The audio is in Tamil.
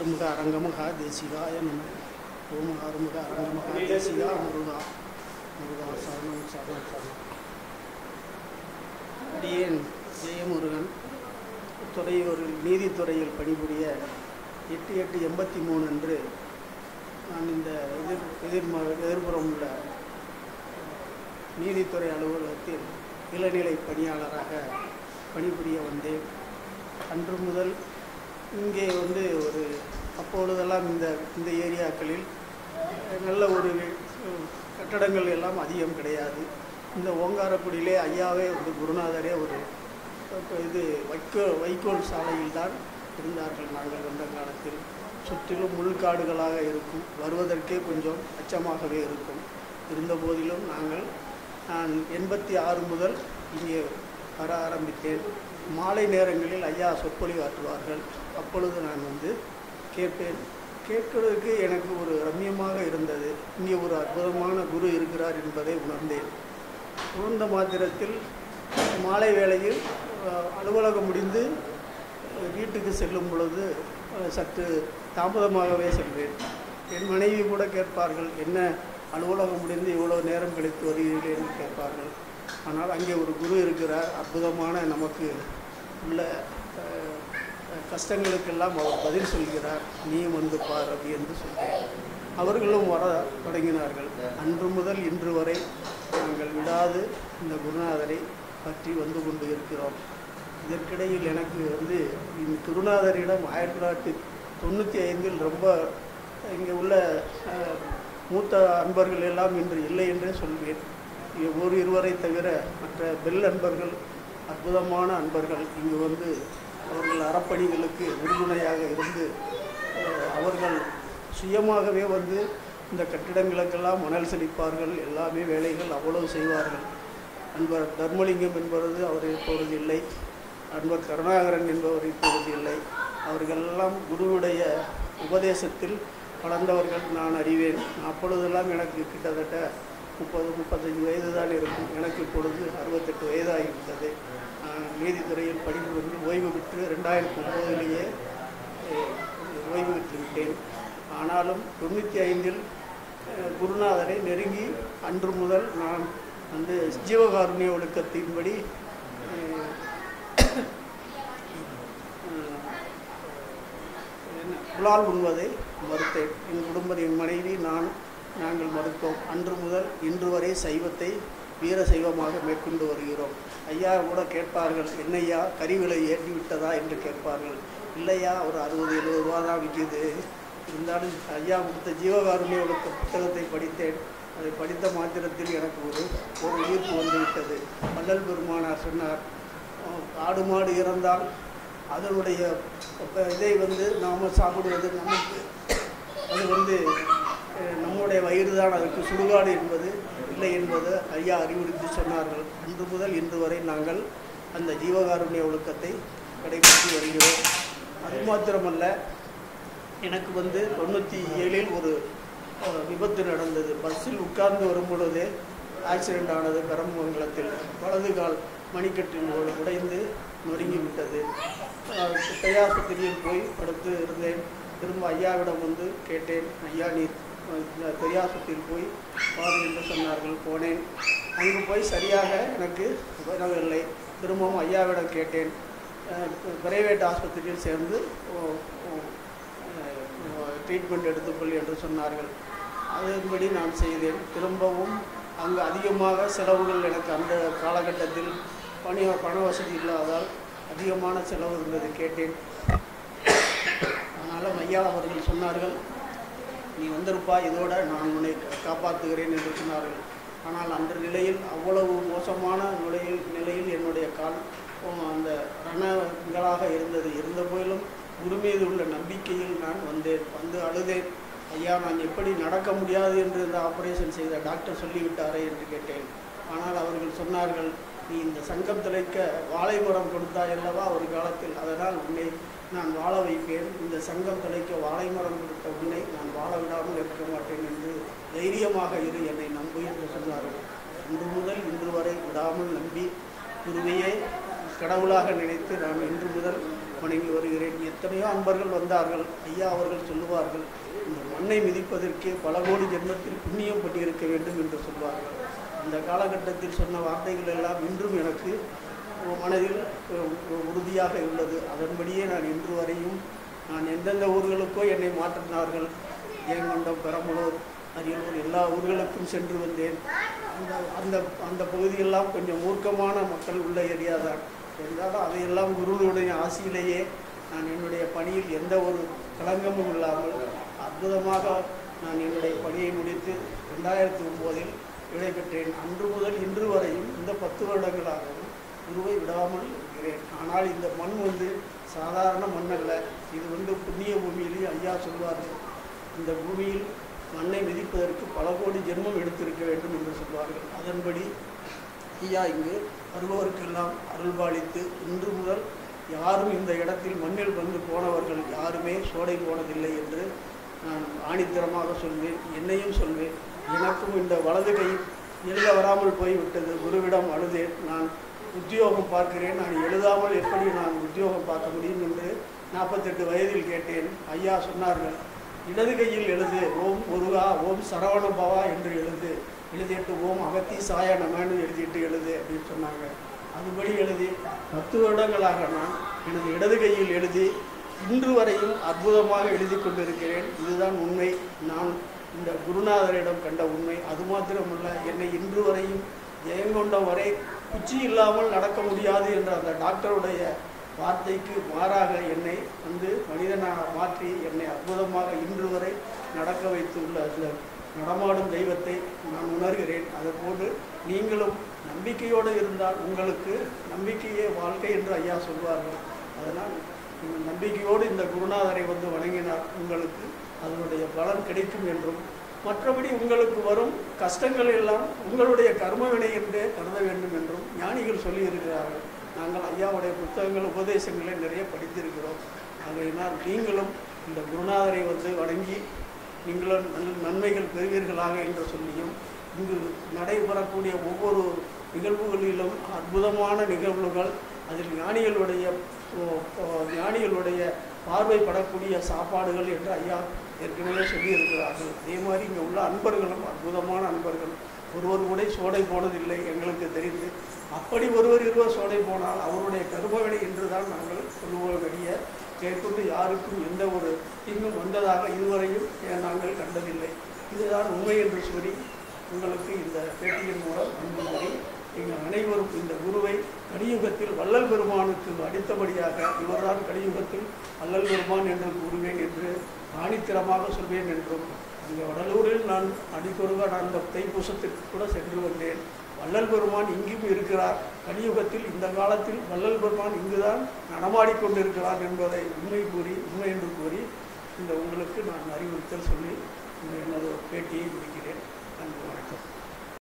ஆறுமுக அரங்கமகா தேசிகாய நம ஓம் ஆறுமுக அரங்கமகா தேசிகா முருகா முருகா சரணம் சரணம் சரணம் அடியேன் ஜெயமுருகன் துறையூரில் நீதித்துறையில் பணிபுரிய எட்டு எட்டு எண்பத்தி மூணு அன்று நான் இந்த எதிர் எதிர்ம எதிர்புறம் உள்ள நீதித்துறை அலுவலகத்தில் இளநிலை பணியாளராக பணிபுரிய வந்தேன் அன்று முதல் இங்கே வந்து ஒரு அப்பொழுதெல்லாம் இந்த இந்த ஏரியாக்களில் நல்ல ஒரு அஹ், கட்டடங்கள் எல்லாம் அதிகம் கிடையாது இந்த ஓங்காரக்குடியிலே ஐயாவே வந்து குருநாதரே ஒரு அப்ப இது வைக்கோ வைக்கோல் சாலையில் தான் இருந்தார்கள் நாங்கள் வந்த காலத்தில் சுற்றிலும் முள்காடுகளாக இருக்கும் வருவதற்கே கொஞ்சம் அச்சமாகவே இருக்கும் இருந்த போதிலும் நாங்கள் நான் எண்பத்தி ஆறு முதல் இங்கே வர ஆரம்பித்தேன் மாலை நேரங்களில் ஐயா சொற்பொழிவு ஆற்றுவார்கள் அப்பொழுது நான் வந்து கேட்பேன் கேட்கிறதுக்கு எனக்கு ஒரு ரம்மியமாக இருந்தது இங்கே ஒரு அற்புதமான குரு இருக்கிறார் என்பதை உணர்ந்தேன் உணர்ந்த மாத்திரத்தில் மாலை வேளையில் அஹ், அலுவலகம் முடிந்து அஹ், வீட்டுக்கு செல்லும் பொழுது அஹ், சற்று தாமதமாகவே செல்வேன் என் மனைவி கூட கேட்பார்கள் என்ன அலுவலகம் முடிந்து இவ்வளோ நேரம் கழித்து வருகிறீர்கள் என்று கேட்பார்கள் ஆனால் அங்கே ஒரு குரு இருக்கிறார் அற்புதமான நமக்கு உள்ள அஹ், கஷ்டங்களுக்கெல்லாம் அவர் பதில் சொல்கிறார் நீயும் வந்து பார் அப்படி என்று சொல்கிறேன் அவர்களும் வர தொடங்கினார்கள் அன்று முதல் இன்று வரை நாங்கள் விடாது இந்த குருநாதரை பற்றி வந்து கொண்டு இருக்கிறோம் இதற்கிடையில் எனக்கு வந்து இந்த குருநாதரிடம் ஆயிரத்தி தொள்ளாயிரத்தி தொண்ணூற்றி ஐந்தில் ரொம்ப இங்கே உள்ள அஹ், மூத்த அன்பர்கள் எல்லாம் இன்று இல்லை என்றே சொல்வேன் இங்கே ஒரு இருவரை தவிர மற்ற பெல் அன்பர்கள் அற்புதமான அன்பர்கள் இங்கு வந்து அவர்கள் அறப்பணிகளுக்கு உறுதுணையாக இருந்து அஹ், அவர்கள் சுயமாகவே வந்து இந்த கட்டிடங்களுக்கெல்லாம் மணல் செழிப்பார்கள் எல்லாமே வேலைகள் அவ்வளவு செய்வார்கள் அன்பர் தர்மலிங்கம் என்பது அவர் இப்பொழுது இல்லை அன்பர் கருணாகரன் என்பவர் இப்பொழுது இல்லை அவர்களெல்லாம் குருவுடைய உபதேசத்தில் வளர்ந்தவர்கள் நான் அறிவேன் அப்பொழுதெல்லாம் எனக்கு கிட்டத்தட்ட முப்பது முப்பத்தஞ்சு வயது தான் இருக்கும் எனக்கு இப்பொழுது அறுபத்தெட்டு வயதாகிவிட்டது நான் நீதித்துறையில் பணிபுரிந்து ஓய்வு பெற்று ரெண்டாயிரத்தி ஒம்போதிலேயே ஓய்வு பெற்று விட்டேன் ஆனாலும் தொண்ணூற்றி ஐந்தில் அஹ், குருநாதரை நெருங்கி அன்று முதல் நான் வந்து ஜீவகாருண்ய ஒழுக்கத்தின்படி அஹ், என்ன, புலால் உண்வதை மறுத்தேன் என் குடும்பம் என் மனைவி நான் நாங்கள் மறுத்தோம் அன்று முதல் இன்று வரை சைவத்தை வீர சைவமாக மேற்கொண்டு வருகிறோம் ஐயா கூட கேட்பார்கள் என்னையா கறி விலை ஏற்றி விட்டதா என்று கேட்பார்கள் இல்லையா ஒரு அறுபது எழுபது ரூபா தான் விற்கிது இருந்தாலும் ஐயா கொடுத்த ஜீவகாருண்ய ஒழுக்க புத்தகத்தை படித்தேன் அதை படித்த மாத்திரத்தில் எனக்கு ஒரு ஒரு ஈர்ப்பு வந்துவிட்டது வள்ளல் பெருமானார் சொன்னார் அஹ், ஆடு மாடு இறந்தால் அதனுடைய ப- இதை வந்து நாம் சாப்பிடுவது நமக்கு அது வந்து அஹ், நம்முடைய வயிறு தான் அதற்கு சுடுகாடு என்பது இல்லை என்பது ஐயா அறிவுறுத்தி சொன்னார்கள் அன்று முதல் இன்று வரை நாங்கள் அந்த ஜீவகாருண்ய ஒழுக்கத்தை கடைபிடித்து வருகிறோம் அது மாத்திரமல்ல எனக்கு வந்து தொண்ணூற்றி ஏழில் ஒரு அஹ், விபத்து நடந்தது பஸ்ஸில் உட்கார்ந்து வரும் பொழுதே ஆக்சிடெண்ட் ஆனது பெரம்பமங்கலத்தில் வலது கால் மணிக்கட்டில் உ- உடைந்து நொறுங்கி விட்டது அஹ், பெரியாஸ்பத்திரியில் போய் படுத்து இருந்தேன் திரும்ப ஐயாவிடம் வந்து கேட்டேன் ஐயா நீ அஹ், இந்த பெரியாஸ்பத்திரியில் போய் பாரு என்று சொன்னார்கள் போனேன் அங்கு போய் சரியாக எனக்கு வரவில்லை திரும்பவும் ஐயாவிடம் கேட்டேன் பிரைவேட் ஆஸ்பத்திரியில் சேர்ந்து ஓ- ஓ- ட்ரீட்மெண்ட் எடுத்துக்கொள் என்று சொன்னார்கள் அதன்படி நான் செய்தேன் திரும்பவும் அங்கு அதிகமாக செலவுகள் எனக்கு அந்த காலகட்டத்தில் பணி பண வசதி இல்லாதால் அதிகமான செலவு இருந்தது கேட்டேன் அதனால் ஐயா அவர்கள் சொன்னார்கள் நீ வந்திருப்பா இதோட நான் உன்னை கா- காப்பாற்றுகிறேன் என்று சொன்னார்கள் ஆனால் அந்த நிலையில் அவ்வளவு மோசமான நிலையில் நிலையில் என்னுடைய கால் உம், அந்த ரணங்களாக இருந்தது இருந்த போதிலும் குரு மீது உள்ள நம்பிக்கையில் நான் வந்தேன் வந்து அழுதேன் ஐயா நான் எப்படி நடக்க முடியாது என்று இந்த ஆபரேஷன் செய்த டாக்டர் சொல்லிவிட்டாரே என்று கேட்டேன் ஆனால் அவர்கள் சொன்னார்கள் நீ இந்த சங்கம் திளைக்க வாழை மரம் கொடுத்தாய் அல்லவா ஒரு காலத்தில் அதனால் உன்னை நான் வாழ வைப்பேன் இந்த சங்கம் திளைக்க வாழை மரம் கொடுத்த உன்னை நான் வாழ விடாமல் இருக்க மாட்டேன் என்று தைரியமாக இரு என்னை நம்பு என்று சொன்னார்கள் அன்று முதல் இன்று வரை விடாமல் நம்பி குருவையே கடவுளாக நினைத்து நான் இன்று முதல் வணங்கி வருகிறேன் எத்தனையோ அன்பர்கள் வந்தார்கள் ஐயா அவர்கள் சொல்லுவார்கள் இந்த மண்ணை மிதிப்பதற்கே பல கோடி ஜென்மத்தில் புண்ணியம் பண்ணியிருக்க வேண்டும் என்று சொல்வார்கள் அந்த காலகட்டத்தில் சொன்ன வார்த்தைகள் எல்லாம் இன்றும் எனக்கு மனதில் உ- உறுதியாக உள்ளது அதன்படியே நான் இன்று வரையும் நான் எந்தெந்த ஊர்களுக்கோ என்னை மாற்றினார்கள் ஏங்கொண்டம் பெரம்பலூர் அரியலூர் எல்லா ஊர்களுக்கும் சென்று வந்தேன் அந்த அந்த அந்த பகுதியெல்லாம் கொஞ்சம் மூர்க்கமான மக்கள் உள்ள ஏரியா தான் இருந்தாலும் அதையெல்லாம் குருவுடைய ஆசையிலேயே நான் என்னுடைய பணியில் எந்த ஒரு களங்கமும் இல்லாமல் அற்புதமாக நான் என்னுடைய பணியை முடித்து ரெண்டாயிரத்தி ஒம்போதில் விடைபெற்றேன் அன்று முதல் இன்று வரையும் இந்த பத்து வருடங்களாகவும் குருவை விடாமல் இருக்கிறேன் ஆனால் இந்த மண் வந்து சாதாரண மண் அல்ல இது வந்து புண்ணிய பூமியிலே ஐயா சொல்வார்கள் இந்த பூமியில் மண்ணை மிதிப்பதற்கு பல கோடி ஜென்மம் எடுத்திருக்க வேண்டும் என்று சொல்வார்கள் அதன்படி ஐயா இங்கு வருபவருக்கெல்லாம் அருள்பாலித்து இன்று முதல் யாரும் இந்த இடத்தில் மண்ணில் வந்து போனவர்கள் யாருமே சோடை போனதில்லை என்று நான் ஆணித்தரமாக சொல்வேன் என்னையும் சொல்வேன் எனக்கும் இந்த வலது கை எழுத வராமல் போய்விட்டது குருவிடம் அழுதேன் நான் உத்தியோகம் பார்க்கிறேன் நான் எழுதாமல் எப்படி நான் உத்தியோகம் பார்க்க முடியும் என்று நாற்பத்தெட்டு வயதில் கேட்டேன் ஐயா சொன்னார்கள் இடது கையில் எழுது ஓம் முருகா ஓம் சரவண பவா என்று எழுது எழுதிட்டு ஓம் அகத்தி சாய நமன்னு எழுதிட்டு எழுது அப்படின்னு சொன்னாங்க அதுபடி எழுதி பத்து வருடங்களாக நான் எனது இடது கையில் எழுதி இன்று வரையும் அற்புதமாக எழுதி கொண்டிருக்கிறேன் இதுதான் உண்மை நான் இந்த குருநாதரிடம் கண்ட உண்மை அது மாத்திரமல்ல என்னை இன்று வரையும் ஜெயங்கொண்டம் வரை குச்சி இல்லாமல் நடக்க முடியாது என்ற அந்த டாக்டருடைய வார்த்தைக்கு மாறாக என்னை வந்து மனிதனாக மாற்றி என்னை அற்புதமாக இன்று வரை நடக்க வைத்துள்ள அந்த நடமாடும் தெய்வத்தை நான் உணர்கிறேன் அதுபோன்று நீங்களும் நம்பிக்கையோடு இருந்தால் உங்களுக்கு நம்பிக்கையே வாழ்க்கை என்று ஐயா சொல்வார்கள் அதனால் நீங்கள் நம்பிக்கையோடு இந்த குருநாதரை வந்து வணங்கினார் உங்களுக்கு அதனுடைய பலன் கிடைக்கும் என்றும் மற்றபடி உங்களுக்கு வரும் கஷ்டங்கள் எல்லாம் உங்களுடைய கர்மவினை என்றே கருத வேண்டும் என்றும் ஞானிகள் சொல்லியிருக்கிறார்கள் நாங்கள் ஐயாவுடைய புத்தகங்கள் உபதேசங்களை நிறைய படித்திருக்கிறோம் ஆகையினால் நீங்களும் இந்த குருநாதரை வந்து வணங்கி நீங்களும் நல் நன்மைகள் பெறுவீர்களாக என்று சொல்லியும் இங்கு நடைபெறக்கூடிய ஒவ்வொரு நிகழ்வுகளிலும் அற்புதமான நிகழ்வுகள் அதில் ஞானிகளுடைய ஓ, ஓ, ஞானிகளுடைய பார்வைப்படக்கூடிய சாப்பாடுகள் என்று ஐயா ஏற்கனவே சொல்லியிருக்கிறார்கள் அதே மாதிரி இங்கே உள்ள அன்பர்களும் அற்புதமான அன்பர்கள் ஒருவர் கூட சோடை போனதில்லை எங்களுக்கு தெரிந்து அப்படி ஒருவர் இருவர் சோடை போனால் அவருடைய கருமவினை என்றுதான் நாங்கள் சொல்லுவோம் வெளிய மேற்கொண்டு யாருக்கும் எந்த ஒரு தீங்கும் வந்ததாக இதுவரையும் ஏன் நாங்கள் கண்டதில்லை இதுதான் உண்மை என்று சொல்லி உங்களுக்கு இந்த பேட்டியின் மூலம் அன்பு கூறி நீங்கள் அனைவரும் இந்த குருவை கலியுகத்தில் வள்ளல் பெருமானுக்கு அடித்தபடியாக இவர்தான் கலியுகத்தில் வள்ளல் பெருமான் என்று கூறுவேன் என்று ஆணித்திரமாக சொல்வேன் என்றும் அங்கே வடலூரில் நான் அடிக்கொருக நான் அந்த தைப்பூசத்திற்கு கூட சென்று வந்தேன் வள்ளல் பெருமான் இங்கும் இருக்கிறார் கலியுகத்தில் இந்த காலத்தில் வள்ளல் பெருமான் இங்குதான் நடமாடிக்கொண்டிருக்கிறார் என்பதை உண்மை கூறி உண்மை என்று கூறி இந்த உங்களுக்கு நான் அறிவுறுத்தல் சொல்லி இந்த எனது பேட்டியை முடிக்கிறேன் நன்றி வணக்கம்